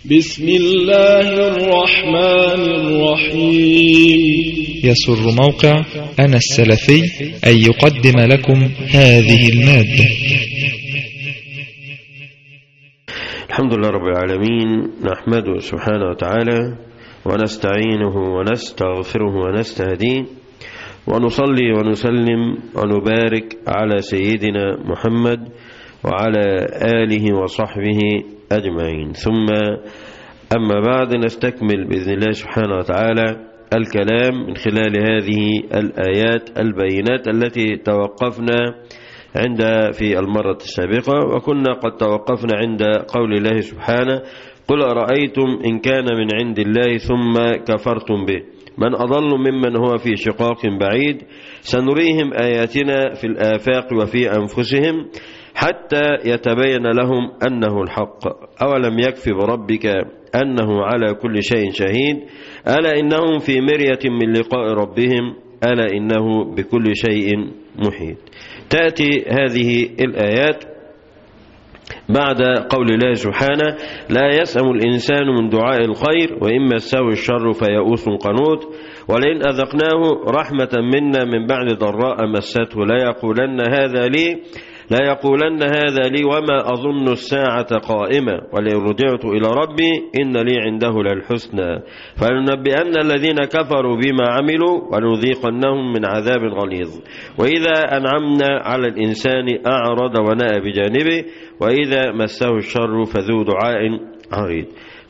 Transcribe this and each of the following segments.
بسم الله الرحمن الرحيم يسر موقع أنا السلفي أن يقدم لكم هذه المادة الحمد لله رب العالمين نحمده سبحانه وتعالى ونستعينه ونستغفره ونستهديه ونصلي ونسلم ونبارك على سيدنا محمد وعلى آله وصحبه أجمعين ثم أما بعد نستكمل بإذن الله سبحانه وتعالى الكلام من خلال هذه الآيات البينات التي توقفنا عند في المرة السابقة وكنا قد توقفنا عند قول الله سبحانه قل أرأيتم إن كان من عند الله ثم كفرتم به من أضل ممن هو في شقاق بعيد سنريهم آياتنا في الآفاق وفي أنفسهم حتى يتبين لهم أنه الحق أولم يكف بربك أنه على كل شيء شهيد ألا إنهم في مرية من لقاء ربهم ألا إنه بكل شيء محيط تأتي هذه الآيات بعد قول الله سبحانه لا يسأم الإنسان من دعاء الخير وإن مسه الشر فيئوس قنوط ولئن أذقناه رحمة منا من بعد ضراء مسته لا يقولن هذا لي لا يقولن هذا لي وما أظن الساعة قائمة ولئن رجعت إلى ربي إن لي عنده للحسنى فلننبئن الذين كفروا بما عملوا ونذيقنهم من عذاب غليظ وإذا أنعمنا على الإنسان أعرض ونأى بجانبه وإذا مسه الشر فذو دعاء عريض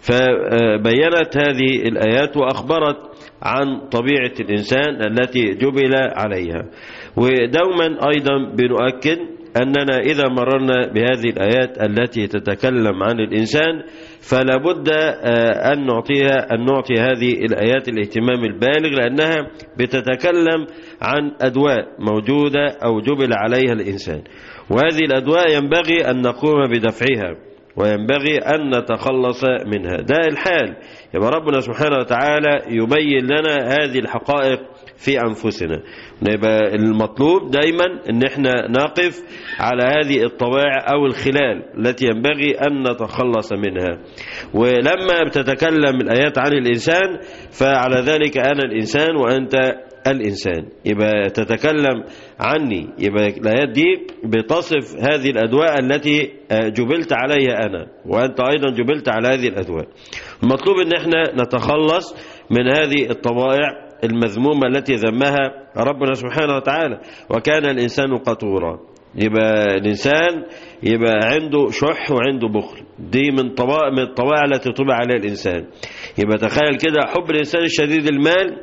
فبينت هذه الآيات وأخبرت عن طبيعة الإنسان التي جبل عليها ودوما أيضا بنؤكد أننا إذا مررنا بهذه الآيات التي تتكلم عن الإنسان فلا بد أن نعطيها أن نعطي هذه الآيات الاهتمام البالغ لأنها بتتكلم عن أدواء موجودة أو جبل عليها الإنسان وهذه الأدواء ينبغي أن نقوم بدفعها وينبغي أن نتخلص منها ده الحال يبقى ربنا سبحانه وتعالى يبين لنا هذه الحقائق في أنفسنا يبقى المطلوب دايما ان احنا نقف على هذه الطواع او الخلال التي ينبغي ان نتخلص منها ولما بتتكلم الآيات عن الإنسان فعلى ذلك أنا الإنسان وأنت الإنسان يبقى تتكلم عني يبقى الآيات دي بتصف هذه الأدواء التي جبلت عليها أنا وأنت أيضا جبلت على هذه الأدواء المطلوب أن احنا نتخلص من هذه الطبائع المذمومة التي ذمها ربنا سبحانه وتعالى وكان الإنسان قطورا يبقى الإنسان يبقى عنده شح وعنده بخل دي من طبائع من الطبائع التي طبع عليها الإنسان يبقى تخيل كده حب الإنسان الشديد المال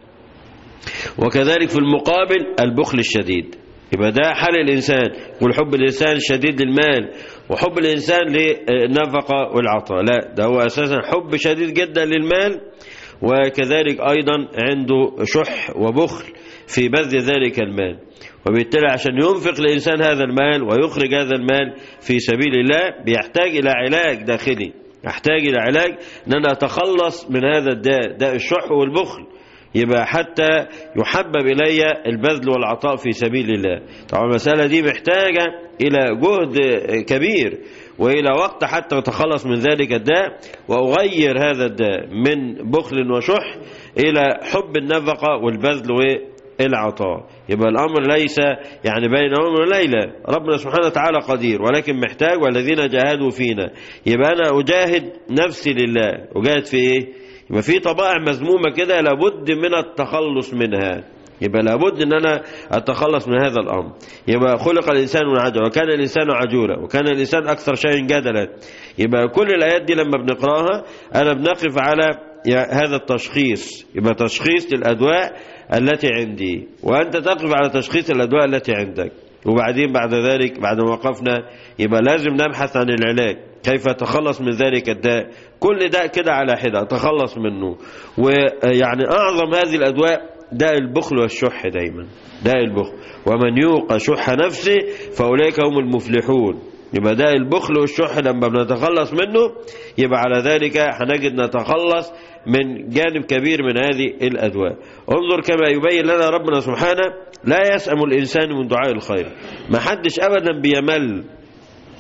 وكذلك في المقابل البخل الشديد يبقى ده حال الإنسان والحب الإنسان الشديد للمال وحب الإنسان للنفقة والعطاء لا ده هو أساسا حب شديد جدا للمال وكذلك أيضا عنده شح وبخل في بذل ذلك المال وبالتالي عشان ينفق الإنسان هذا المال ويخرج هذا المال في سبيل الله بيحتاج إلى علاج داخلي يحتاج إلى علاج أن أنا أتخلص من هذا الداء داء الشح والبخل يبقى حتى يحبب إلي البذل والعطاء في سبيل الله طبعا المسألة دي محتاجة إلى جهد كبير وإلى وقت حتى أتخلص من ذلك الداء وأغير هذا الداء من بخل وشح إلى حب النفقة والبذل والعطاء يبقى الأمر ليس يعني بين يوم وليلة ربنا سبحانه وتعالى قدير ولكن محتاج والذين جاهدوا فينا يبقى أنا أجاهد نفسي لله أجاهد في إيه يبقى في طبائع مذمومة كده لابد من التخلص منها يبقى لابد ان انا اتخلص من هذا الامر يبقى خلق الانسان من عجل وكان الانسان عجولا وكان الانسان اكثر شيء جدلا يبقى كل الايات دي لما بنقراها انا بنقف على هذا التشخيص يبقى تشخيص للادواء التي عندي وانت تقف على تشخيص الادواء التي عندك وبعدين بعد ذلك بعد ما وقفنا يبقى لازم نبحث عن العلاج كيف أتخلص من ذلك الداء كل داء كده على حدة أتخلص منه ويعني أعظم هذه الأدواء داء البخل والشح دايما داء البخل ومن يوق شح نفسه فأولئك هم المفلحون يبقى داء البخل والشح لما بنتخلص منه يبقى على ذلك هنجد نتخلص من جانب كبير من هذه الأدواء انظر كما يبين لنا ربنا سبحانه لا يسأم الإنسان من دعاء الخير ما حدش أبدا بيمل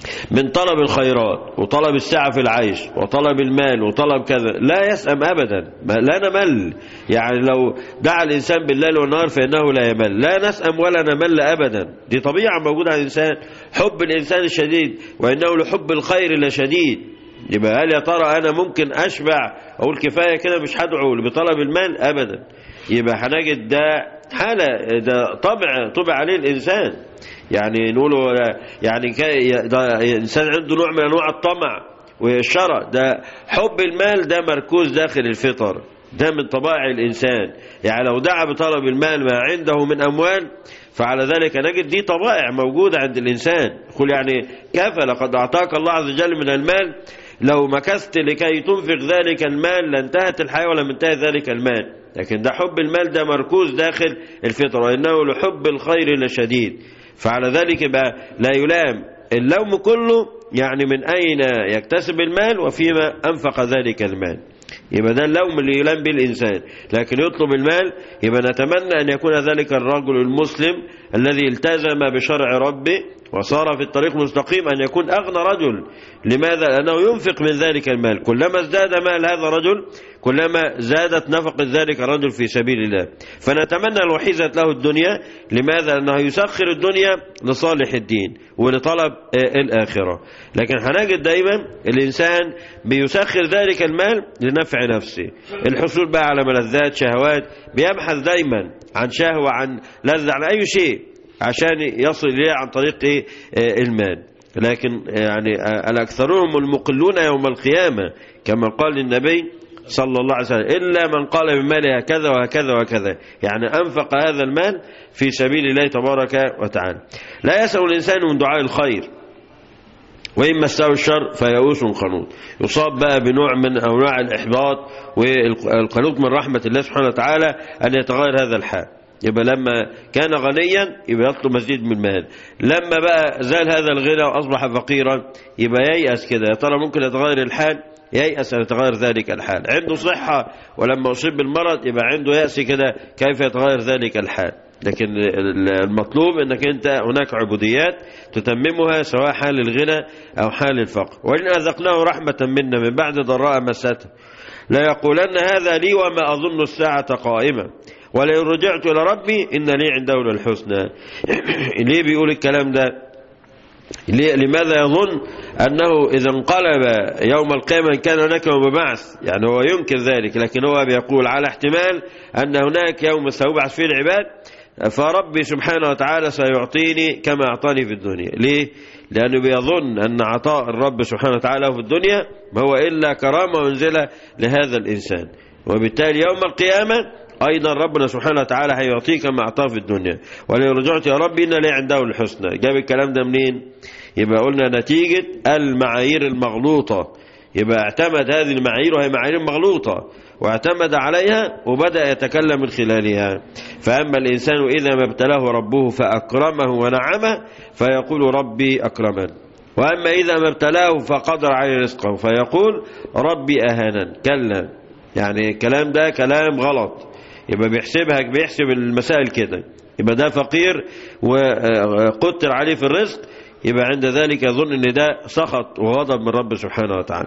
من طلب الخيرات وطلب السعة في العيش وطلب المال وطلب كذا لا يسأم أبدا لا نمل يعني لو دعا الإنسان بالليل والنهار فإنه لا يمل لا نسأم ولا نمل أبدا دي طبيعة موجودة على الإنسان حب الإنسان الشديد وإنه لحب الخير لشديد يبقى هل يا ترى أنا ممكن أشبع أقول كفاية كده مش هدعو بطلب المال أبدا يبقى هنجد ده حالة ده طبع طبع عليه الإنسان يعني نقوله يعني ده إنسان عنده نوع من أنواع الطمع والشرع ده حب المال ده مركوز داخل الفطر ده من طبائع الإنسان يعني لو دعا بطلب المال ما عنده من أموال فعلى ذلك نجد دي طبائع موجودة عند الإنسان قل يعني كفى لقد أعطاك الله عز وجل من المال لو مكثت لكي تنفق ذلك المال لانتهت الحياة ولم انتهى ذلك المال لكن ده حب المال ده مركوز داخل الفطرة وإنه لحب الخير لشديد فعلى ذلك بقى لا يلام اللوم كله يعني من أين يكتسب المال وفيما أنفق ذلك المال يبقى ده اللوم اللي يلام به الإنسان لكن يطلب المال يبقى نتمنى أن يكون ذلك الرجل المسلم الذي التزم بشرع ربه وصار في الطريق مستقيم أن يكون أغنى رجل لماذا؟ لأنه ينفق من ذلك المال كلما ازداد مال هذا الرجل كلما زادت نفقة ذلك الرجل في سبيل الله فنتمنى لو حيزت له الدنيا لماذا؟ لأنه يسخر الدنيا لصالح الدين ولطلب الآخرة لكن هنجد دايما الإنسان بيسخر ذلك المال لنفع نفسه الحصول بقى على ملذات شهوات بيبحث دايما عن شهوة عن لذة عن أي شيء عشان يصل إليه عن طريق المال لكن يعني الأكثرهم المقلون يوم القيامة كما قال النبي صلى الله عليه وسلم إلا من قال بماله هكذا وهكذا وهكذا يعني أنفق هذا المال في سبيل الله تبارك وتعالى لا يسأل الإنسان من دعاء الخير وإن مسه الشر فيئوس قنوط يصاب بقى بنوع من أنواع الإحباط والقنوط من رحمة الله سبحانه وتعالى أن يتغير هذا الحال يبقى لما كان غنيا يبقى يطلب مزيد من المال لما بقى زال هذا الغنى وأصبح فقيرا يبقى ييأس كده يا ترى ممكن يتغير الحال ييأس أن يتغير ذلك الحال عنده صحة ولما أصيب بالمرض يبقى عنده يأس كده كيف يتغير ذلك الحال لكن المطلوب انك انت هناك عبوديات تتممها سواء حال الغنى او حال الفقر وان اذقناه رحمة منا من بعد ضراء مسته لا يقولن هذا لي وما اظن الساعة قائمة ولئن رجعت الى ربي ان لي عنده الحسنى ليه بيقول الكلام ده لماذا يظن أنه إذا انقلب يوم القيامة كان هناك يوم بعث يعني هو ينكر ذلك لكن هو بيقول على احتمال أن هناك يوم سيبعث فيه العباد فربي سبحانه وتعالى سيعطيني كما أعطاني في الدنيا ليه؟ لأنه بيظن أن عطاء الرب سبحانه وتعالى في الدنيا ما هو إلا كرامة وانزلة لهذا الإنسان وبالتالي يوم القيامة أيضا ربنا سبحانه وتعالى هيعطيه كما أعطاه في الدنيا ولو رجعت يا ربي إن لي عنده الحسنى جاب الكلام ده منين يبقى قلنا نتيجة المعايير المغلوطة يبقى اعتمد هذه المعايير وهي معايير مغلوطة واعتمد عليها وبدأ يتكلم من خلالها فأما الإنسان إذا ما ابتلاه ربه فأكرمه ونعمه فيقول ربي أكرمن وأما إذا ما ابتلاه فقدر عليه رزقه فيقول ربي أهانا كلا يعني الكلام ده كلام غلط يبقى بيحسبها بيحسب المسائل كده يبقى ده فقير وقتل عليه في الرزق يبقى عند ذلك يظن ان ده سخط وغضب من رب سبحانه وتعالى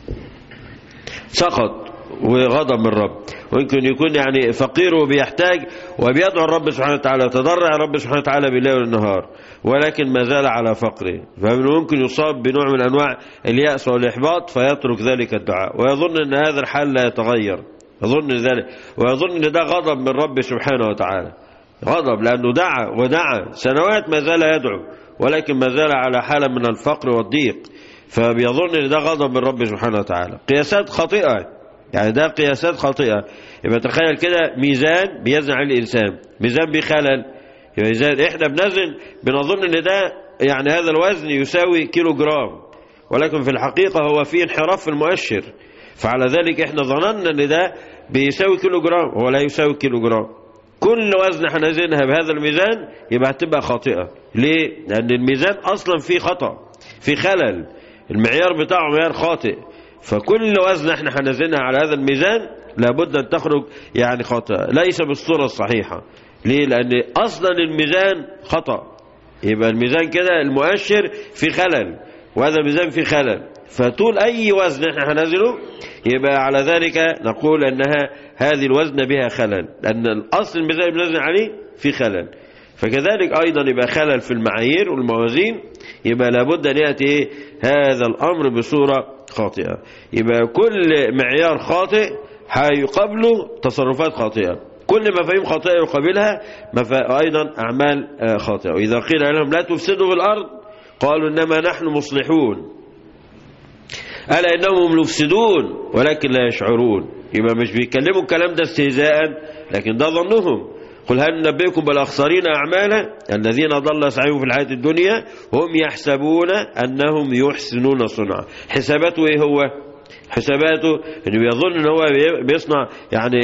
سخط وغضب من رب ويمكن يكون يعني فقير وبيحتاج وبيدعو الرب سبحانه وتعالى ويتضرع الرب سبحانه وتعالى بالليل والنهار ولكن ما زال على فقره فمن ممكن يصاب بنوع من انواع اليأس والاحباط فيترك ذلك الدعاء ويظن ان هذا الحال لا يتغير يظن ذلك ويظن ان ده غضب من رب سبحانه وتعالى غضب لانه دعا ودعا سنوات ما زال يدعو ولكن ما زال على حالة من الفقر والضيق فبيظن ان ده غضب من رب سبحانه وتعالى قياسات خاطئة يعني ده قياسات خاطئة يبقى تخيل كده ميزان بيزن على الإنسان ميزان بخلل يبقى ميزان احنا بنزن بنظن ان ده يعني هذا الوزن يساوي كيلو جرام ولكن في الحقيقة هو فيه انحراف في المؤشر فعلى ذلك احنا ظننا ان ده بيساوي كيلو جرام هو لا يساوي كيلو جرام كل وزن هنزنها بهذا الميزان يبقى هتبقى خاطئة ليه؟ لأن الميزان أصلا فيه خطأ في خلل المعيار بتاعه معيار خاطئ فكل وزن احنا هنزنها على هذا الميزان لابد أن تخرج يعني خاطئة ليس بالصورة الصحيحة ليه؟ لأن أصلا الميزان خطأ يبقى الميزان كده المؤشر في خلل وهذا الميزان فيه خلل فطول أي وزن احنا هنزله يبقى على ذلك نقول أنها هذه الوزن بها خلل لأن الأصل الميزان اللي بنزل عليه فيه خلل فكذلك أيضا يبقى خلل في المعايير والموازين يبقى لابد أن يأتي هذا الأمر بصورة خاطئة يبقى كل معيار خاطئ هيقابله تصرفات خاطئة كل مفاهيم خاطئة يقابلها مفا... أيضا أعمال خاطئة وإذا قيل لهم لا تفسدوا في الأرض قالوا إنما نحن مصلحون ألا إنهم مفسدون ولكن لا يشعرون يبقى مش بيتكلموا الكلام ده استهزاء لكن ده ظنهم قل هل ننبئكم بالأخسرين أعمالا الذين ضل سعيهم في الحياة الدنيا هم يحسبون أنهم يحسنون صنعا حساباته إيه هو حساباته انه بيظن ان هو بيصنع يعني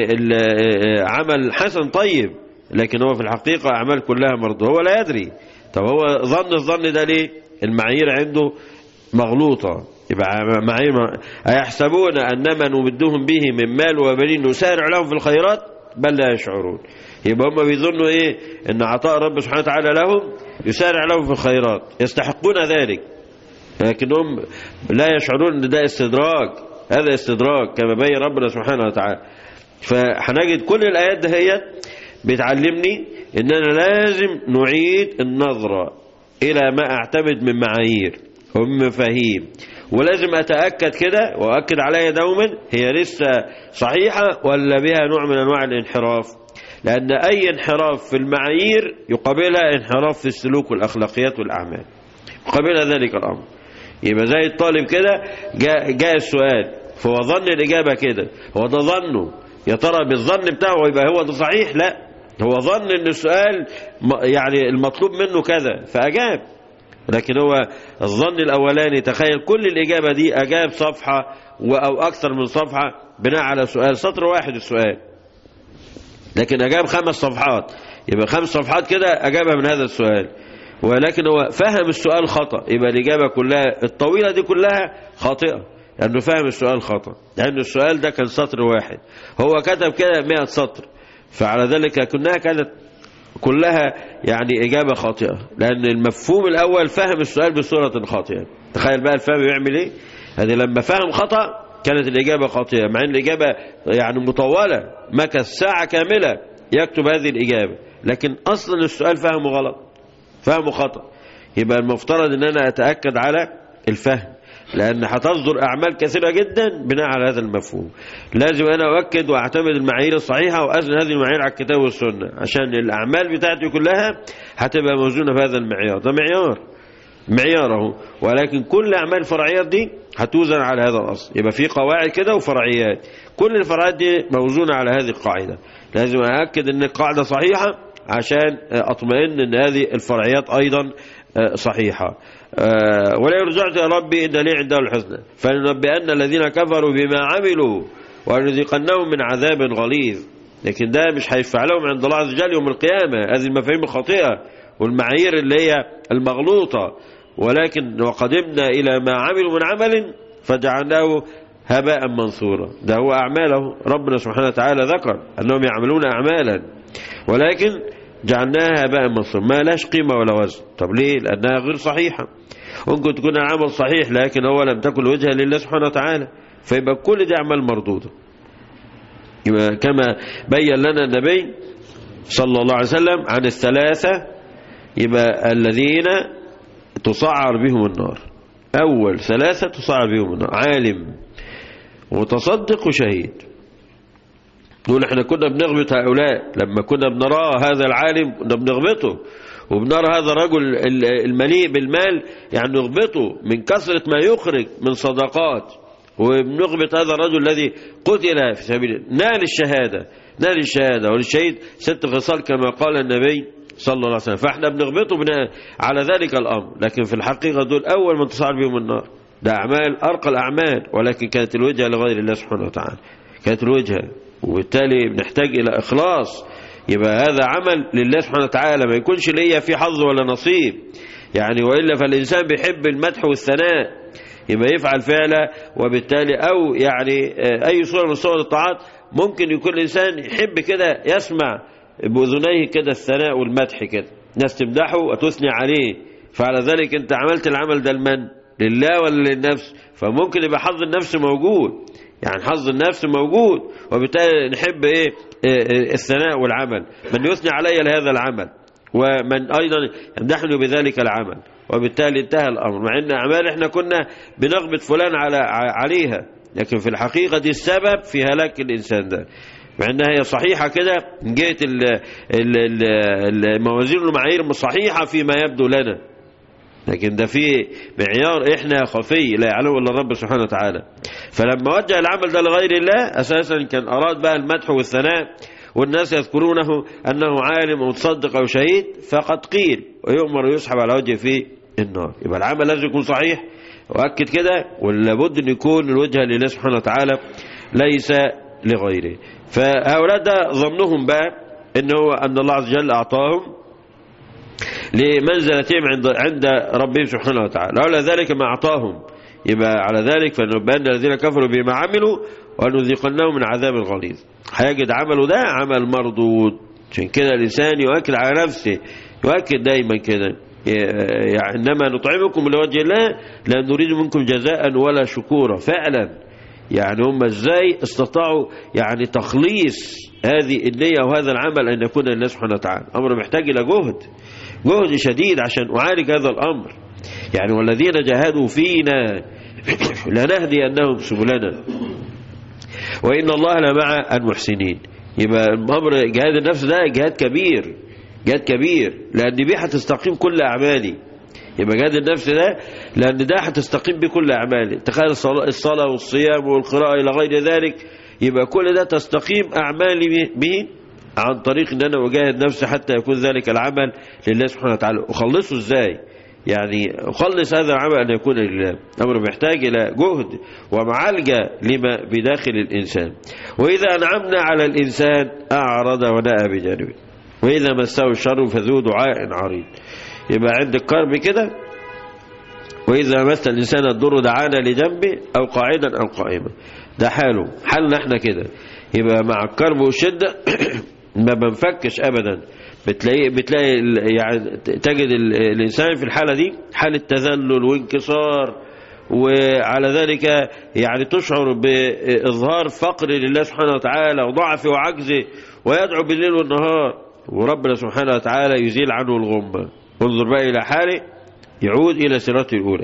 عمل حسن طيب لكن هو في الحقيقة أعمال كلها مرضى هو لا يدري طب هو ظن الظن ده ليه المعايير عنده مغلوطة يبقى معايير أيحسبون أنما نمدهم به من مال وبنين نسارع لهم في الخيرات بل لا يشعرون يبقى هم بيظنوا ايه ان عطاء رب سبحانه وتعالى لهم يسارع لهم في الخيرات يستحقون ذلك لكنهم لا يشعرون ان ده استدراج هذا استدراج كما بين ربنا سبحانه وتعالى فهنجد كل الايات دهيت بتعلمني اننا لازم نعيد النظرة الى ما اعتمد من معايير ومن مفاهيم ولازم اتاكد كده واؤكد عليها دوما هي لسه صحيحه ولا بها نوع من انواع الانحراف لأن أي انحراف في المعايير يقابلها انحراف في السلوك والأخلاقيات والأعمال يقابلها ذلك الأمر يبقى زي الطالب كده جاء, جاء السؤال فهو ظن الإجابة كده هو ده ظنه يا ترى بالظن بتاعه يبقى هو ده صحيح لا هو ظن ان السؤال يعني المطلوب منه كذا فأجاب لكن هو الظن الأولاني تخيل كل الإجابة دي أجاب صفحة أو أكثر من صفحة بناء على سؤال سطر واحد السؤال لكن أجاب خمس صفحات يبقى خمس صفحات كده أجابها من هذا السؤال ولكن هو فهم السؤال خطأ يبقى الإجابة كلها الطويلة دي كلها خاطئة لأنه فهم السؤال خطأ لأن السؤال ده كان سطر واحد هو كتب كده 100 سطر فعلى ذلك كلها كانت كلها يعني إجابة خاطئة لأن المفهوم الأول فهم السؤال بصورة خاطئة تخيل بقى الفهم يعمل إيه هذه لما فهم خطأ كانت الإجابة خاطئة مع أن الإجابة يعني مطولة مكث ساعة كاملة يكتب هذه الإجابة لكن أصلا السؤال فهمه غلط فهمه خطأ يبقى المفترض أن أنا أتأكد على الفهم لأن هتصدر أعمال كثيرة جدا بناء على هذا المفهوم لازم أنا أؤكد وأعتمد المعايير الصحيحة وأزن هذه المعايير على الكتاب والسنة عشان الأعمال بتاعتي كلها هتبقى موزونة بهذا المعيار ده معيار معياره ولكن كل أعمال الفرعيات دي هتوزن على هذا الأصل يبقى في قواعد كده وفرعيات كل الفرعيات دي موزونة على هذه القاعدة لازم أأكد أن القاعدة صحيحة عشان أطمئن أن هذه الفرعيات أيضا صحيحة ولا يرجعت يا ربي إن لي عنده الحسنى فلننبئن الذين كفروا بما عملوا ونذيقنهم من عذاب غليظ لكن ده مش هيدفع لهم عند الله عز وجل يوم القيامة هذه المفاهيم الخاطئة والمعايير اللي هي المغلوطة ولكن وقدمنا إلى ما عملوا من عمل فجعلناه هباء منصورا ده هو أعماله ربنا سبحانه وتعالى ذكر أنهم يعملون أعمالا ولكن جعلناها هباء منصورا ما لاش قيمة ولا وزن طب ليه لأنها غير صحيحة ممكن تكون العمل صحيح لكن هو لم تكن وجهة لله سبحانه وتعالى فيبقى كل دي أعمال مردودة يبقى كما بين لنا النبي صلى الله عليه وسلم عن الثلاثة يبقى الذين تصعر بهم النار أول ثلاثة تصعر بهم النار عالم وتصدق وشهيد نقول احنا كنا بنغبط هؤلاء لما كنا بنراه هذا العالم كنا بنغبطه وبنرى هذا الرجل المليء بالمال يعني نغبطه من كثرة ما يخرج من صدقات وبنغبط هذا الرجل الذي قتل في سبيل نال الشهادة نال الشهادة وللشهيد ست خصال كما قال النبي صلى الله عليه وسلم فاحنا بنغبطه بناء على ذلك الأمر لكن في الحقيقة دول أول من تصعر بهم النار ده أعمال أرقى الأعمال ولكن كانت الوجهة لغير الله سبحانه وتعالى كانت الوجهة وبالتالي بنحتاج إلى إخلاص يبقى هذا عمل لله سبحانه وتعالى ما يكونش ليا فيه حظ ولا نصيب يعني وإلا فالإنسان بيحب المدح والثناء يبقى يفعل فعله وبالتالي أو يعني أي صورة من صور الطاعات ممكن يكون الإنسان يحب كده يسمع بأذنيه كده الثناء والمدح كده ناس تمدحه وتثني عليه فعلى ذلك أنت عملت العمل ده لمن لله ولا للنفس فممكن يبقى حظ النفس موجود يعني حظ النفس موجود وبالتالي نحب ايه إيه الثناء والعمل من يثني علي لهذا العمل ومن ايضا يمدحني بذلك العمل وبالتالي انتهى الامر مع ان اعمال احنا كنا بنغبط فلان على عليها لكن في الحقيقه دي السبب في هلاك الانسان ده مع انها هي صحيحه كده من جهه الموازين والمعايير صحيحه فيما يبدو لنا لكن ده في معيار احنا خفي لا يعلمه الا الرب سبحانه وتعالى فلما وجه العمل ده لغير الله اساسا كان اراد بقى المدح والثناء والناس يذكرونه انه عالم ومتصدق او شهيد فقد قيل ويؤمر ويسحب على وجهه في النار يبقى العمل لازم يكون صحيح واكد كده ولابد ان يكون الوجه لله سبحانه وتعالى ليس لغيره فهؤلاء ده ظنهم بقى ان هو ان الله عز وجل اعطاهم لمنزلتهم عند عند ربهم سبحانه وتعالى وعلى ذلك ما اعطاهم يبقى على ذلك فنبان الذين كفروا بما عملوا ونذيقنهم من عذاب غليظ هيجد عمله ده عمل مردود عشان كده الانسان يؤكد على نفسه يؤكد دايما كده يعني انما نطعمكم لوجه الله لا نريد منكم جزاء ولا شكورا فعلا يعني هم ازاي استطاعوا يعني تخليص هذه النية وهذا العمل ان يكون لله سبحانه وتعالى امر محتاج الى جهد جهد شديد عشان اعالج هذا الامر يعني والذين جاهدوا فينا لنهدي انهم سبلنا وان الله لمع المحسنين يبقى الامر جهاد النفس ده جهاد كبير جهاد كبير لان بيه هتستقيم كل اعمالي يبقى جهاد النفس ده لان ده هتستقيم بيه كل اعمالي تخيل الصلاه والصيام والقراءه الى غير ذلك يبقى كل ده تستقيم اعمالي به عن طريق ان انا اجاهد نفسي حتى يكون ذلك العمل لله سبحانه وتعالى اخلصه ازاي يعني اخلص هذا العمل ان يكون لله امر محتاج الى جهد ومعالجه لما بداخل الانسان واذا انعمنا على الانسان اعرض ونأى بجانبه واذا مسه الشر فذو دعاء عريض يبقى عندك كرب كده واذا مس الانسان الضر دعانا لجنبه او قاعدا او قائما ده حاله حالنا احنا كده يبقى مع الكرب والشده ما بنفكش ابدا بتلاقي بتلاقي يعني تجد الانسان في الحاله دي حاله تذلل وانكسار وعلى ذلك يعني تشعر باظهار فقر لله سبحانه وتعالى وضعفه وعجزه ويدعو بالليل والنهار وربنا سبحانه وتعالى يزيل عنه الغمه انظر بقى الى حاله يعود الى سيرته الاولى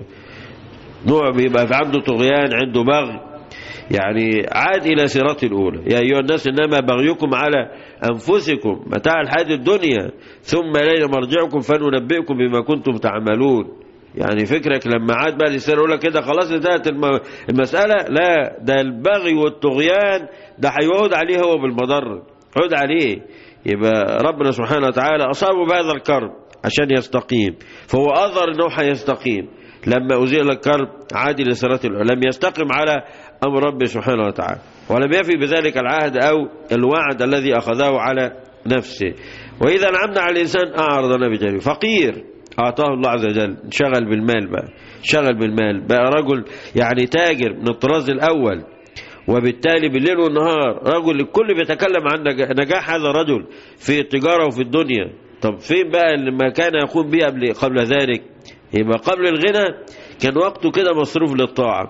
نوع بيبقى في عنده طغيان عنده بغي يعني عاد إلى سيرته الأولى يا أيها الناس إنما بغيكم على أنفسكم متاع الحياة الدنيا ثم إلينا مرجعكم فننبئكم بما كنتم تعملون يعني فكرك لما عاد بقى للسيرة الأولى كده خلاص انتهت المسألة لا ده البغي والطغيان ده هيعود عليه هو بالمضر عود عليه يبقى ربنا سبحانه وتعالى أصابه بهذا الكرب عشان يستقيم فهو أظهر أنه هيستقيم لما أزيل الكرب عاد إلى سيرته الأولى لم يستقم على أمر ربه سبحانه وتعالى ولم يفي بذلك العهد أو الوعد الذي أخذه على نفسه وإذا نعمنا على الإنسان أعرضنا بجانبه فقير أعطاه الله عز وجل انشغل بالمال بقى شغل بالمال بقى رجل يعني تاجر من الطراز الأول وبالتالي بالليل والنهار رجل الكل بيتكلم عن نجاح هذا الرجل في التجارة وفي الدنيا طب فين بقى اللي ما كان يقوم به قبل قبل ذلك يبقى قبل الغنى كان وقته كده مصروف للطاعة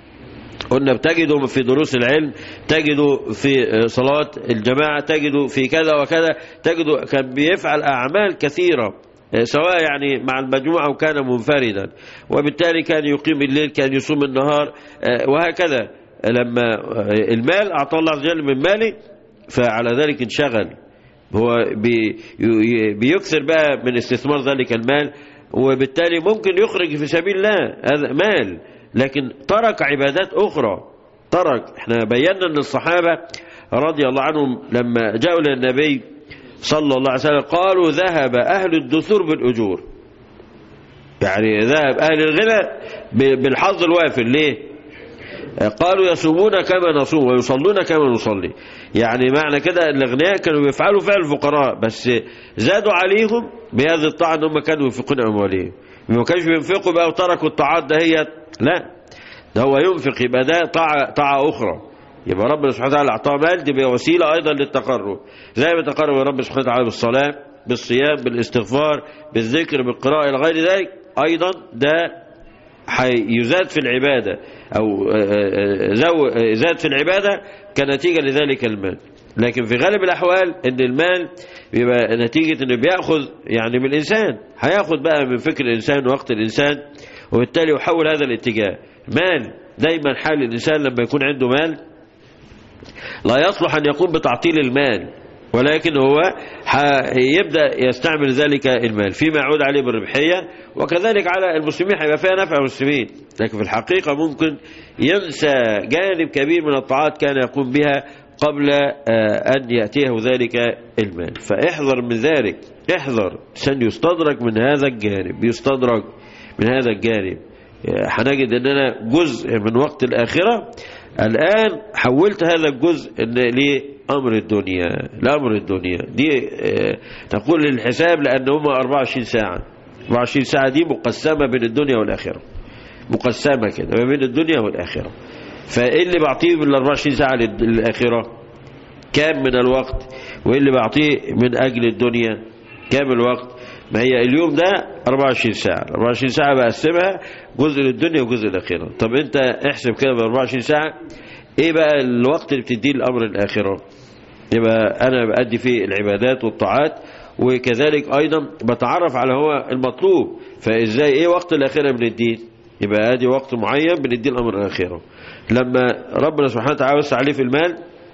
قلنا بتجده في دروس العلم تجده في صلاة الجماعة تجده في كذا وكذا تجده كان بيفعل أعمال كثيرة سواء يعني مع المجموعة أو كان منفردا وبالتالي كان يقيم الليل كان يصوم النهار وهكذا لما المال أعطى الله عز وجل من ماله فعلى ذلك انشغل هو بي بيكثر بقى من استثمار ذلك المال وبالتالي ممكن يخرج في سبيل الله هذا مال لكن ترك عبادات أخرى ترك احنا بينا أن الصحابة رضي الله عنهم لما جاءوا للنبي صلى الله عليه وسلم قالوا ذهب أهل الدثور بالأجور يعني ذهب أهل الغنى بالحظ الوافر ليه قالوا يصومون كما نصوم ويصلون كما نصلي يعني معنى كده الأغنياء كانوا بيفعلوا فعل الفقراء بس زادوا عليهم بهذه الطاعة ان هم كانوا ينفقون أموالهم ما كانش بينفقوا بقى وتركوا الطاعات دهيت لا ده هو ينفق يبقى ده طاعة, طاعة أخرى يبقى ربنا سبحانه وتعالى أعطاه مال دي وسيلة أيضا للتقرب زي ما تقرب ربنا سبحانه وتعالى بالصلاة بالصيام بالاستغفار بالذكر بالقراءة إلى غير ذلك أيضا ده يزاد في العبادة أو زاد في العبادة كنتيجة لذلك المال لكن في غالب الأحوال أن المال بيبقى نتيجة أنه بيأخذ يعني من الإنسان هياخد بقى من فكر الإنسان ووقت الإنسان وبالتالي يحول هذا الاتجاه مال دايما حال الإنسان لما يكون عنده مال لا يصلح أن يقوم بتعطيل المال ولكن هو يبدأ يستعمل ذلك المال فيما يعود عليه بالربحية وكذلك على المسلمين هيبقى فيها نفع المسلمين لكن في الحقيقة ممكن ينسى جانب كبير من الطاعات كان يقوم بها قبل أن يأتيه ذلك المال فاحذر من ذلك احذر سن يستدرك من هذا الجانب يستدرك من هذا الجانب هنجد ان انا جزء من وقت الاخره الان حولت هذا الجزء لامر الدنيا لامر الدنيا دي تقول للحساب لان هم 24 ساعه 24 ساعه دي مقسمه بين الدنيا والاخره مقسمه كده ما بين الدنيا والاخره فايه اللي بعطيه بال 24 ساعه للاخره كام من الوقت وايه اللي بعطيه من اجل الدنيا كام الوقت ما هي اليوم ده 24 ساعة 24 ساعة بقسمها جزء للدنيا وجزء للآخرة طب انت احسب كده ب 24 ساعة ايه بقى الوقت اللي بتديه لأمر الآخرة يبقى انا بأدي فيه العبادات والطاعات وكذلك ايضا بتعرف على هو المطلوب فازاي ايه وقت الآخرة بنديه يبقى ادي وقت معين بنديه لأمر الآخرة لما ربنا سبحانه وتعالى وسع عليه في المال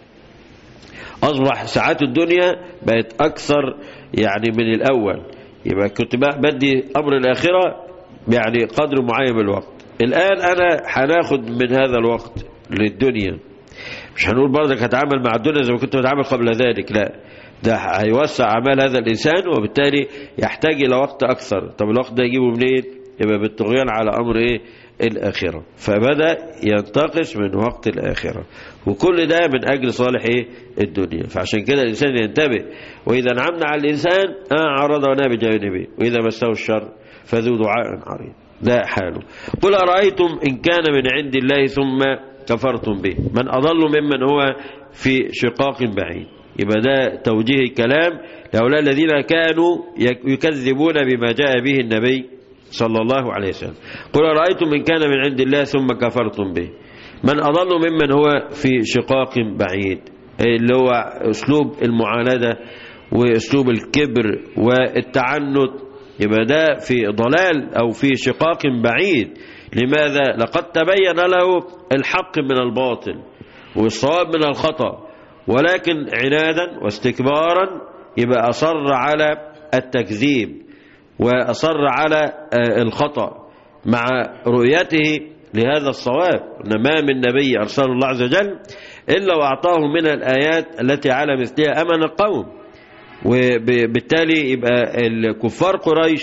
أصبح ساعات الدنيا بقت أكثر يعني من الأول يبقى كنت بدي أمر الآخرة يعني قدر معين من الوقت الآن أنا هناخد من هذا الوقت للدنيا مش هنقول برضك هتعامل مع الدنيا زي ما كنت بتعامل قبل ذلك لا ده هيوسع أعمال هذا الإنسان وبالتالي يحتاج إلى وقت أكثر طب الوقت ده يجيبه منين يبقى بالطغيان على أمر إيه الآخرة فبدأ ينتقص من وقت الآخرة وكل ده من أجل صالح إيه الدنيا فعشان كده الإنسان ينتبه وإذا نعمنا على الإنسان أعرض ونام بجانبه وإذا مسه الشر فذو دعاء عريض ده حاله قل أرأيتم إن كان من عند الله ثم كفرتم به من أضل ممن هو في شقاق بعيد يبقى ده توجيه الكلام لهؤلاء الذين كانوا يكذبون بما جاء به النبي صلى الله عليه وسلم قل أرأيتم إن كان من عند الله ثم كفرتم به من أضل ممن هو في شقاق بعيد اللي هو أسلوب المعاندة وأسلوب الكبر والتعنت يبقى ده في ضلال أو في شقاق بعيد لماذا لقد تبين له الحق من الباطل والصواب من الخطأ ولكن عنادا واستكبارا يبقى أصر على التكذيب وأصر على الخطأ مع رؤيته لهذا الصواب أن ما من نبي أرسله الله عز وجل إلا وأعطاه من الآيات التي على مثلها أمن القوم وبالتالي يبقى الكفار قريش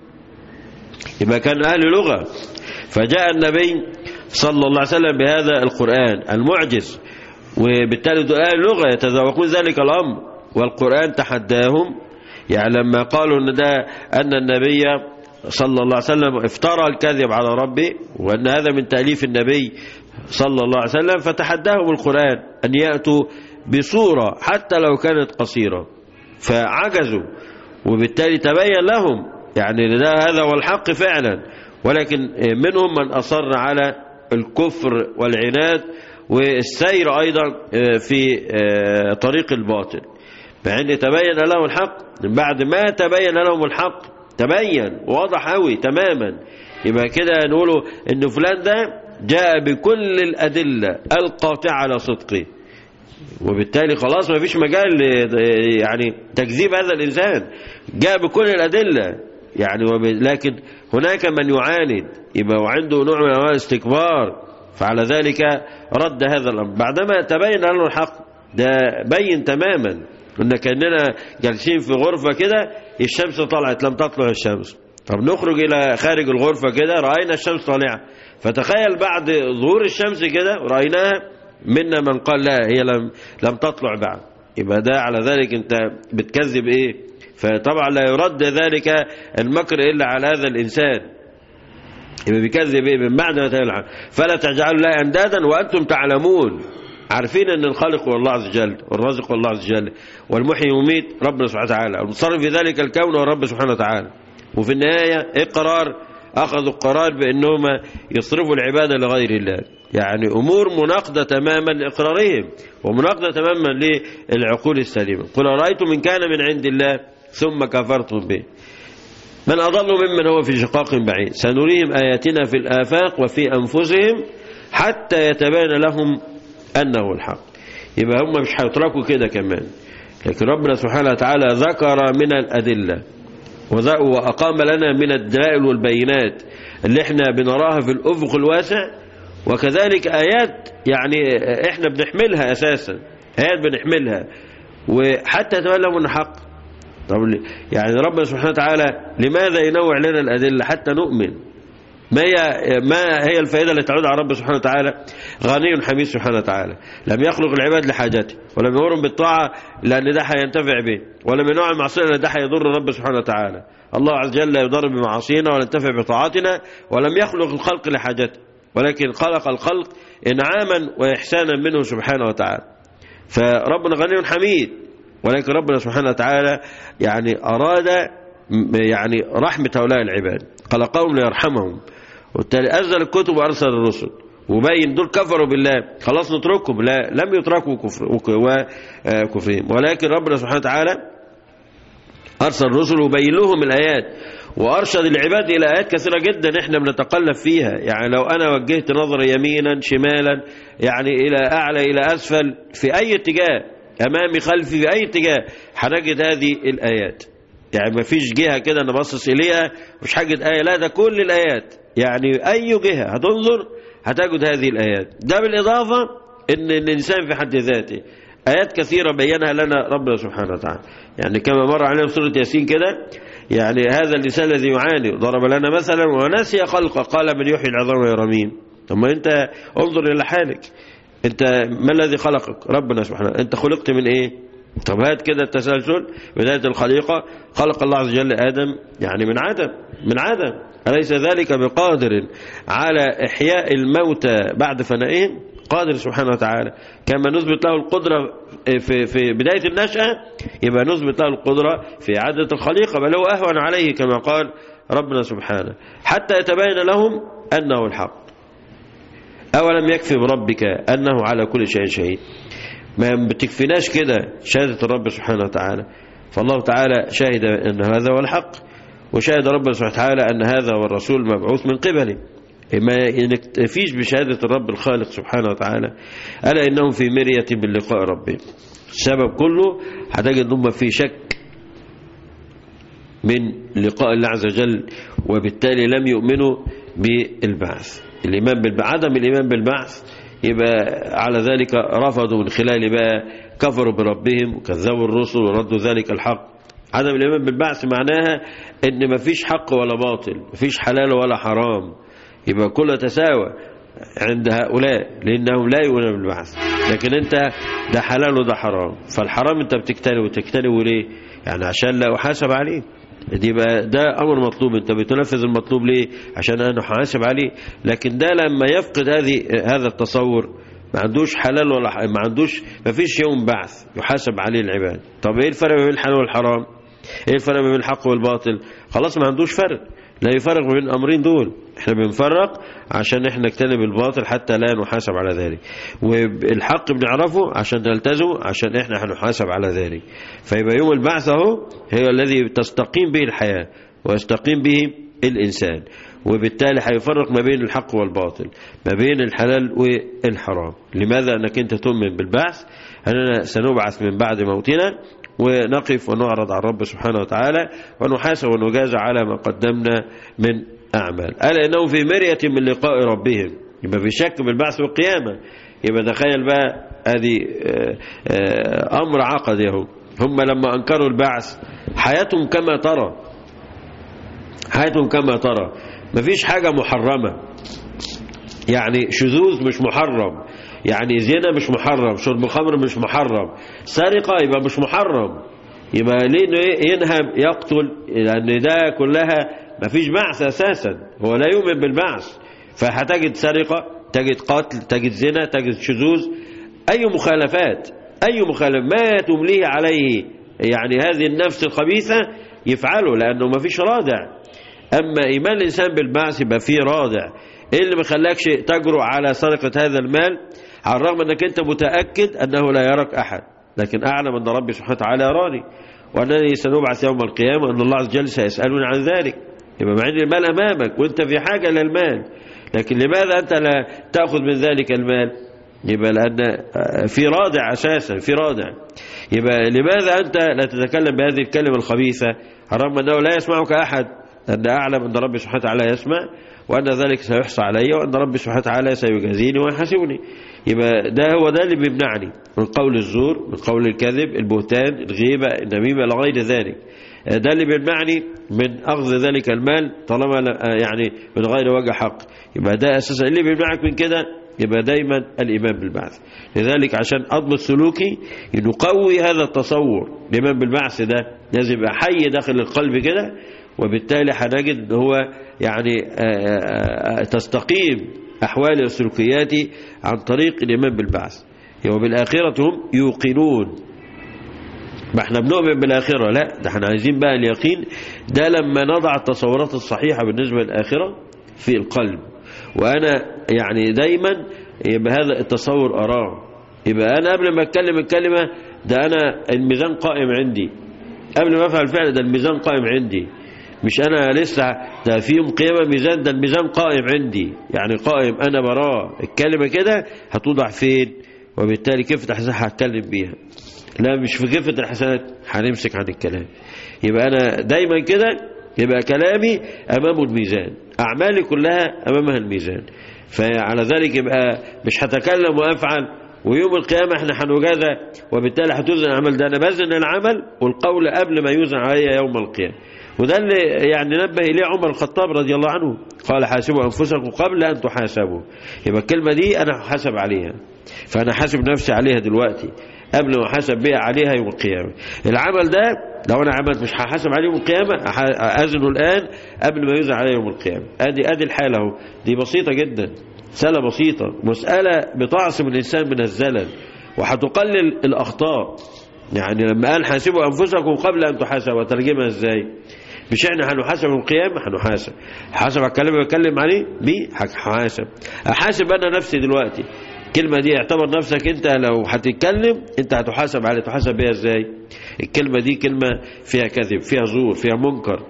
يبقى كان أهل لغة فجاء النبي صلى الله عليه وسلم بهذا القرآن المعجز وبالتالي دول أهل لغة يتذوقون ذلك الأمر والقرآن تحداهم يعني لما قالوا ان ده ان النبي صلى الله عليه وسلم افترى الكذب على ربه وان هذا من تأليف النبي صلى الله عليه وسلم فتحداهم القرآن ان يأتوا بصورة حتى لو كانت قصيرة فعجزوا وبالتالي تبين لهم يعني ده هذا هو الحق فعلا ولكن منهم من أصر على الكفر والعناد والسير أيضا في طريق الباطل مع ان تبين لهم الحق بعد ما تبين لهم الحق تبين وواضح قوي تماما يبقى كده نقوله ان فلان ده جاء بكل الادله القاطعه على صدقه وبالتالي خلاص ما فيش مجال يعني تكذيب هذا الانسان جاء بكل الادله يعني لكن هناك من يعاند يبقى وعنده نوع من انواع الاستكبار فعلى ذلك رد هذا الامر بعدما تبين له الحق ده بين تماما كنا كأننا جالسين في غرفة كده الشمس طلعت لم تطلع الشمس طب نخرج إلى خارج الغرفة كده رأينا الشمس طالعة فتخيل بعد ظهور الشمس كده رأيناها منا من قال لا هي لم, لم تطلع بعد يبقى ده على ذلك انت بتكذب ايه فطبعا لا يرد ذلك المكر إلا على هذا الإنسان يبقى بيكذب ايه من بعد ما تلعب فلا تجعلوا لا أندادا وأنتم تعلمون عارفين ان الخالق هو الله عز وجل والرازق هو الله عز وجل والمحيي والميت ربنا سبحانه وتعالى المتصرف في ذلك الكون هو رب سبحانه وتعالى وفي النهاية ايه القرار أخذوا القرار بأنهم يصرفوا العبادة لغير الله يعني أمور مناقضة تماما لإقرارهم ومناقضة تماما للعقول السليمة قل أرأيتم من كان من عند الله ثم كفرتم به من أضل ممن هو في شقاق بعيد سنريهم آياتنا في الآفاق وفي أنفسهم حتى يتبين لهم أنه الحق يبقى هم مش هيتركوا كده كمان لكن ربنا سبحانه وتعالى ذكر من الأدلة وأقام لنا من الدلائل والبينات اللي احنا بنراها في الأفق الواسع وكذلك آيات يعني احنا بنحملها أساسا آيات بنحملها وحتى يتبين لهم أنه حق طب يعني ربنا سبحانه وتعالى لماذا ينوع لنا الأدلة حتى نؤمن ما هي ما هي الفائدة اللي تعود على رب سبحانه وتعالى غني حميد سبحانه وتعالى لم يخلق العباد لحاجته ولم يأمرهم بالطاعة لأن ده هينتفع به ولم ينوع المعصية لأن ده هيضر رب سبحانه وتعالى الله عز وجل يضر بمعاصينا ولا ينتفع بطاعتنا ولم يخلق الخلق لحاجته ولكن خلق الخلق إنعاما وإحسانا منه سبحانه وتعالى فربنا غني حميد ولكن ربنا سبحانه وتعالى يعني أراد يعني رحمة هؤلاء العباد خلقهم ليرحمهم وبالتالي أنزل الكتب وأرسل الرسل وبين دول كفروا بالله خلاص نتركهم لا لم يتركوا كفر وكفرهم ولكن ربنا سبحانه وتعالى أرسل الرسل وبين لهم الآيات وأرشد العباد إلى آيات كثيرة جدا إحنا بنتقلب فيها يعني لو أنا وجهت نظري يمينا شمالا يعني إلى أعلى إلى أسفل في أي اتجاه أمامي خلفي في أي اتجاه هنجد هذه الآيات يعني ما فيش جهة كده أنا باصص إليها مش هجد آية لا ده كل الآيات يعني أي جهة هتنظر هتجد هذه الآيات ده بالإضافة إن الإنسان في حد ذاته آيات كثيرة بينها لنا ربنا سبحانه وتعالى يعني كما مر علينا في سورة ياسين كده يعني هذا الإنسان الذي يعاني ضرب لنا مثلا ونسي خلقه قال من يحيي العظام يا رميم طب ما أنت انظر إلى حالك أنت ما الذي خلقك ربنا سبحانه أنت خلقت من إيه طب هات كده التسلسل بداية الخليقة خلق الله عز وجل آدم يعني من عدم من عدم أليس ذلك بقادر على إحياء الموتى بعد فنائهم قادر سبحانه وتعالى كما نثبت له القدرة في, في بداية النشأة يبقى نثبت له القدرة في عادة الخليقة بل هو أهون عليه كما قال ربنا سبحانه حتى يتبين لهم أنه الحق أولم يكفي بربك أنه على كل شيء شهيد ما بتكفيناش كده شهادة الرب سبحانه وتعالى فالله تعالى شهد أن هذا هو الحق وشهد ربنا سبحانه وتعالى أن هذا هو الرسول مبعوث من قبله ما ينكتفيش بشهادة الرب الخالق سبحانه وتعالى ألا إنهم في مرية من لقاء ربهم السبب كله هتجد أنهم في شك من لقاء الله عز وجل وبالتالي لم يؤمنوا بالبعث الإيمان بالبعث عدم الإيمان بالبعث يبقى على ذلك رفضوا من خلال بقى كفروا بربهم وكذبوا الرسل وردوا ذلك الحق عدم الإيمان بالبعث معناها ان مفيش حق ولا باطل مفيش حلال ولا حرام يبقى كله تساوى عند هؤلاء لأنهم لا يؤمنون بالبعث لكن أنت ده حلال وده حرام فالحرام أنت بتجتنبه وتجتنبه ليه يعني عشان لا أحاسب عليه دي بقى ده أمر مطلوب أنت بتنفذ المطلوب ليه عشان أنا أحاسب عليه لكن ده لما يفقد هذه هذا التصور ما عندوش حلال ولا ما عندوش ما فيش يوم بعث يحاسب عليه العباد طب ايه الفرق بين الحلال والحرام ايه الفرق بين الحق والباطل خلاص ما عندوش فرق لا يفرق بين الامرين دول احنا بنفرق عشان احنا نجتنب الباطل حتى لا نحاسب على ذلك والحق بنعرفه عشان نلتزمه عشان احنا هنحاسب على ذلك فيبقى يوم البعث اهو هو الذي تستقيم به الحياة ويستقيم به الإنسان وبالتالي هيفرق ما بين الحق والباطل ما بين الحلال والحرام لماذا أنك أنت تؤمن بالبعث أننا سنبعث من بعد موتنا ونقف ونعرض على الرب سبحانه وتعالى ونحاسب ونجازى على ما قدمنا من أعمال ألا إنهم في مرية من لقاء ربهم يبقى في شك بالبعث والقيامة يبقى تخيل بقى هذه أمر عقد يهو هم لما أنكروا البعث حياتهم كما ترى حياتهم كما ترى مفيش حاجة محرمة يعني شذوذ مش محرم يعني زنا مش محرم شرب خمر مش محرم سرقة يبقى مش محرم يبقى ليه ينهب يقتل لأن ده كلها مفيش بعث أساسا هو لا يؤمن بالبعث فهتجد سرقة تجد قتل تجد زنا تجد شذوذ أي مخالفات أي مخالف ما تمليه عليه يعني هذه النفس الخبيثة يفعله لأنه مفيش رادع أما إيمان الإنسان بالبعث يبقى فيه رادع إيه اللي ما خلاكش تجرؤ على سرقة هذا المال على الرغم أنك أنت متأكد أنه لا يراك أحد لكن أعلم أن ربي سبحانه وتعالى يراني وأنني سنبعث يوم القيامة أن الله عز وجل سيسألني عن ذلك يبقى مع أن المال أمامك وأنت في حاجة للمال لكن لماذا أنت لا تأخذ من ذلك المال يبقى لأن في رادع أساسا في رادع يبقى لماذا أنت لا تتكلم بهذه الكلمة الخبيثة رغم أنه لا يسمعك أحد أن أعلم أن ربي سبحانه وتعالى يسمع وأن ذلك سيحصى علي وأن ربي سبحانه وتعالى سيجازيني ويحاسبني يبقى ده هو ده اللي بيمنعني من قول الزور من قول الكذب البهتان الغيبة النميمة إلى غير ذلك ده اللي بيمنعني من أخذ ذلك المال طالما يعني من غير وجه حق يبقى ده أساسا اللي بيمنعك من كده يبقى دايما الإيمان بالبعث لذلك عشان أضبط سلوكي نقوي هذا التصور الإيمان بالبعث ده لازم يبقى حي داخل القلب كده وبالتالي هنجد هو يعني تستقيم أحوالي وسلوكياتي عن طريق الإيمان بالبعث وبالآخرة هم يوقنون ما احنا بنؤمن بالآخرة لا ده احنا عايزين بقى اليقين ده لما نضع التصورات الصحيحة بالنسبة للآخرة في القلب وأنا يعني دايما يبقى هذا التصور أراه يبقى أنا قبل ما أتكلم الكلمة ده أنا الميزان قائم عندي قبل ما أفعل الفعل ده الميزان قائم عندي مش أنا لسه ده في يوم قيامة ميزان ده الميزان قائم عندي يعني قائم أنا براه الكلمة كده هتوضع فين وبالتالي كيف الحسنات هتكلم بيها لا مش في كيفة الحسنات هنمسك عن الكلام يبقى أنا دايما كده يبقى كلامي أمامه الميزان أعمالي كلها أمامها الميزان فعلى ذلك يبقى مش هتكلم وأفعل ويوم القيامة احنا هنجازى وبالتالي هتوزن العمل ده أنا بزن العمل والقول قبل ما يوزن علي يوم القيامة وده اللي يعني نبه إليه عمر الخطاب رضي الله عنه قال حاسبوا أنفسكم قبل أن تحاسبوا يبقى الكلمة دي أنا حاسب عليها فأنا حاسب نفسي عليها دلوقتي قبل ما حاسب بها عليها يوم القيامة العمل ده لو أنا عملت مش هحاسب عليه يوم القيامة أزنه الآن قبل ما يوزن عليه يوم القيامة أدي أدي الحالة اهو دي بسيطة جدا مسألة بسيطة مسألة بتعصم الإنسان من الزلل وهتقلل الأخطاء يعني لما قال حاسبوا أنفسكم قبل أن تحاسبوا ترجمها إزاي مش احنا هنحاسب يوم القيامة هنحاسب حاسب على الكلام اللي بتكلم عليه بيه هحاسب احاسب انا نفسي دلوقتي الكلمة دي اعتبر نفسك انت لو هتتكلم انت هتحاسب عليه تحاسب بيها ازاي الكلمة دي كلمة فيها كذب فيها زور فيها منكر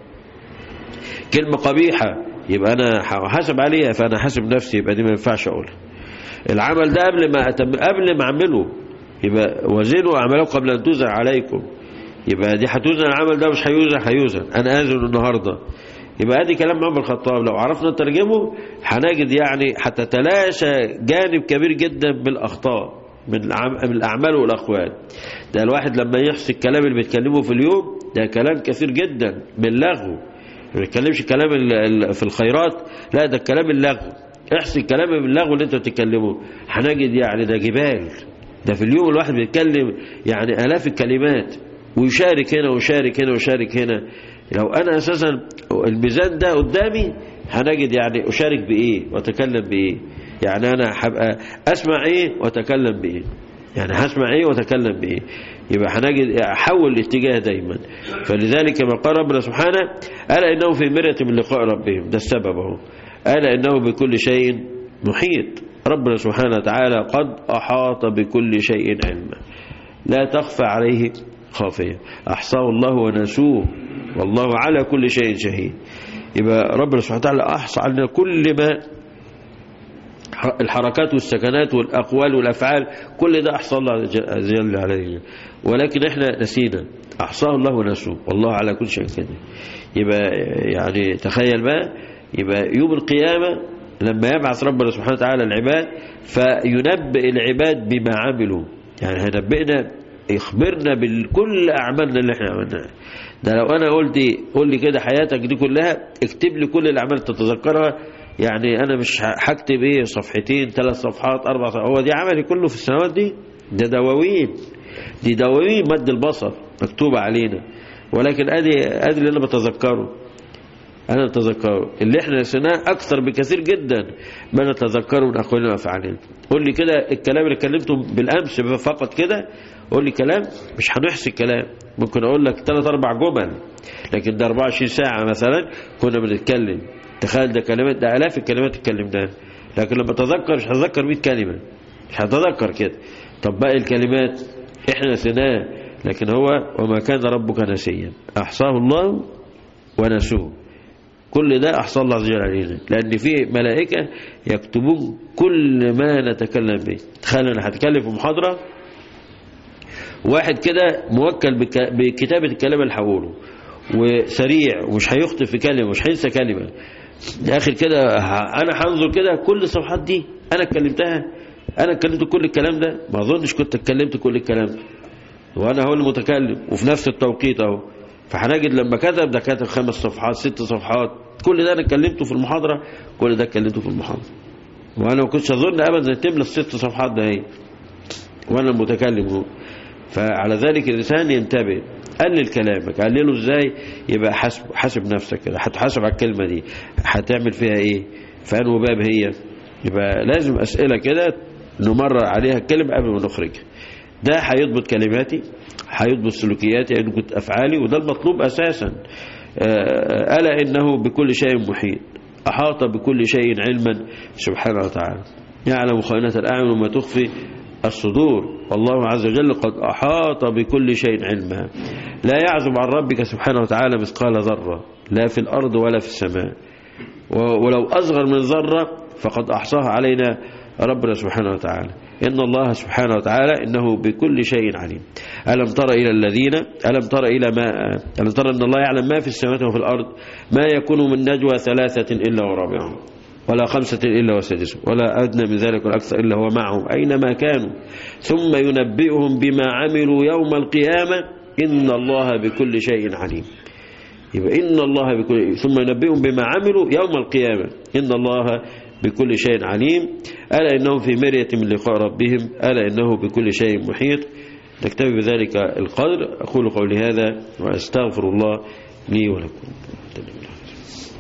كلمة قبيحة يبقى انا هحاسب عليها فانا حاسب نفسي يبقى دي ما ينفعش اقولها العمل ده قبل ما أتم... قبل ما اعمله يبقى وزنوا اعمالكم قبل ان توزن عليكم يبقى دي هتوزن العمل ده مش هيوزن هيوزن انا ازن النهارده يبقى ادي كلام عمر الخطاب لو عرفنا نترجمه هنجد يعني هتتلاشى جانب كبير جدا بالاخطاء من من الاعمال والاقوال ده الواحد لما يحصي الكلام اللي بيتكلمه في اليوم ده كلام كثير جدا من لغو ما بيتكلمش كلام في الخيرات لا ده الكلام اللغو احصي الكلام اللغو اللي انت بتتكلمه هنجد يعني ده جبال ده في اليوم الواحد بيتكلم يعني الاف الكلمات ويشارك هنا ويشارك هنا ويشارك هنا لو أنا أساسا الميزان ده قدامي هنجد يعني أشارك بإيه وأتكلم بإيه يعني أنا هبقى أسمع إيه وأتكلم بإيه يعني هسمع إيه وأتكلم بإيه يبقى هنجد أحول الاتجاه دايما فلذلك كما قال ربنا سبحانه ألا إنه في مرية من لقاء ربهم ده السبب اهو ألا إنه بكل شيء محيط ربنا سبحانه وتعالى قد أحاط بكل شيء علما لا تخفى عليه خافية أحصاه الله ونسوه والله على كل شيء شهيد يبقى ربنا سبحانه وتعالى أحصى علينا كل ما الحركات والسكنات والأقوال والأفعال كل ده أحصى الله عز وجل عليه ولكن احنا نسينا أحصاه الله ونسوه والله على كل شيء قدير يبقى يعني تخيل بقى يبقى يوم القيامة لما يبعث ربنا سبحانه وتعالى العباد فينبئ العباد بما عملوا يعني هينبئنا يخبرنا بكل أعمالنا اللي احنا عملناها ده لو أنا قلت قول لي كده حياتك دي كلها اكتب لي كل الأعمال تتذكرها يعني أنا مش هكتب إيه صفحتين ثلاث صفحات أربع صفحات هو دي عملي كله في السنوات دي ده دواوين دي دواوين مد البصر مكتوبة علينا ولكن أدي أدي اللي أنا بتذكره أنا نتذكره اللي احنا نسيناه أكثر بكثير جدا ما نتذكره من أقوالنا وأفعالنا قول لي كده الكلام اللي كلمته بالأمس فقط كده قول لي كلام مش هنحصي الكلام ممكن أقول لك ثلاث أربع جمل لكن ده 24 ساعة مثلا كنا بنتكلم تخيل ده كلمات ده آلاف الكلمات اتكلمناها لكن لما أتذكر مش هتذكر 100 كلمة مش هتذكر كده طب باقي الكلمات احنا نسيناه لكن هو وما كان ربك نسيا أحصاه الله ونسوه كل ده أحصى الله عز وجل علينا لأن في ملائكة يكتبون كل ما نتكلم به تخيل أنا هتكلم في محاضرة واحد كده موكل بك- بكتابة الكلام اللي هقوله وسريع ومش هيخطئ في كلمة مش هينسى كلمة آخر كده ه- أنا هنظر كده كل الصفحات دي أنا اتكلمتها أنا اتكلمت كل الكلام ده ما أظنش كنت اتكلمت كل الكلام ده وأنا هو المتكلم وفي نفس التوقيت أهو فهنجد لما كتب ده كتب خمس صفحات ست صفحات كل ده أنا اتكلمته في المحاضرة كل ده اتكلمته في المحاضرة وأنا ما كنتش أظن أبدا تملى الست صفحات ده هي وأنا المتكلم هو فعلى ذلك الإنسان ينتبه قلل كلامك قلله ازاي يبقى حاسب حاسب نفسك كده هتحاسب على الكلمة دي هتعمل فيها ايه فانه باب هي يبقى لازم أسئلة كده نمرر عليها الكلمة قبل ما نخرجها ده هيضبط كلماتي هيضبط سلوكياتي هيضبط أفعالي وده المطلوب أساسا آه، ألا إنه بكل شيء محيط أحاط بكل شيء علما سبحانه وتعالى يعلم خائنة الأعين وما تخفي الصدور والله عز وجل قد أحاط بكل شيء علما لا يعزب عن ربك سبحانه وتعالى مثقال ذرة لا في الأرض ولا في السماء و- ولو أصغر من ذرة فقد أحصاها علينا ربنا سبحانه وتعالى إن الله سبحانه وتعالى إنه بكل شيء عليم ألم تر إلى الذين ألم تر إلى ما ألم تر أن الله يعلم ما في السماوات وفي الأرض ما يكون من نجوى ثلاثة إلا ورابعهم ولا خمسة إلا وسادسهم ولا أدنى من ذلك والأكثر إلا هو معهم أينما كانوا ثم ينبئهم بما عملوا يوم القيامة إن الله بكل شيء عليم يبقى إن الله بكل ثم ينبئهم بما عملوا يوم القيامة إن الله بكل شيء عليم ألا إنهم في مرية من لقاء ربهم ألا إنه بكل شيء محيط نكتفي بذلك القدر أقول قولي هذا وأستغفر الله لي ولكم